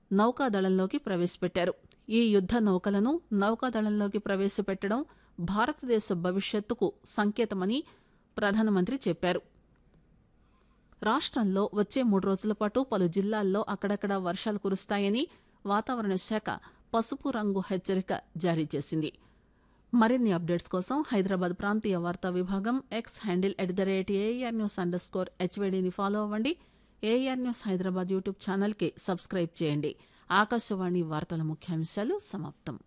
నౌకాదళంలోకి ప్రవేశపెట్టారు ఈ యుద్ద నౌకలను నౌకాదళంలోకి ప్రవేశపెట్టడం భారతదేశ భవిష్యత్తుకు సంకేతమని ప్రధానమంత్రి చెప్పారు రాష్టంలో వచ్చే మూడు రోజుల పాటు పలు జిల్లాల్లో అక్కడక్కడ వర్షాలు కురుస్తాయని వాతావరణ శాఖ పసుపు రంగు హెచ్చరిక జారీ చేసింది మరిన్ని అప్డేట్స్ కోసం హైదరాబాద్ ప్రాంతీయ వార్తా విభాగం X handle at the rate AIR news underscore హెచ్వేడిని ఫాలో అవ్వండి ఏఆర్ న్యూస్ హైదరాబాద్ యూట్యూబ్ ఛానల్కి సబ్స్క్రైబ్ చేయండి ఆకాశవాణి వార్తల ముఖ్యాంశాలు సమాప్తం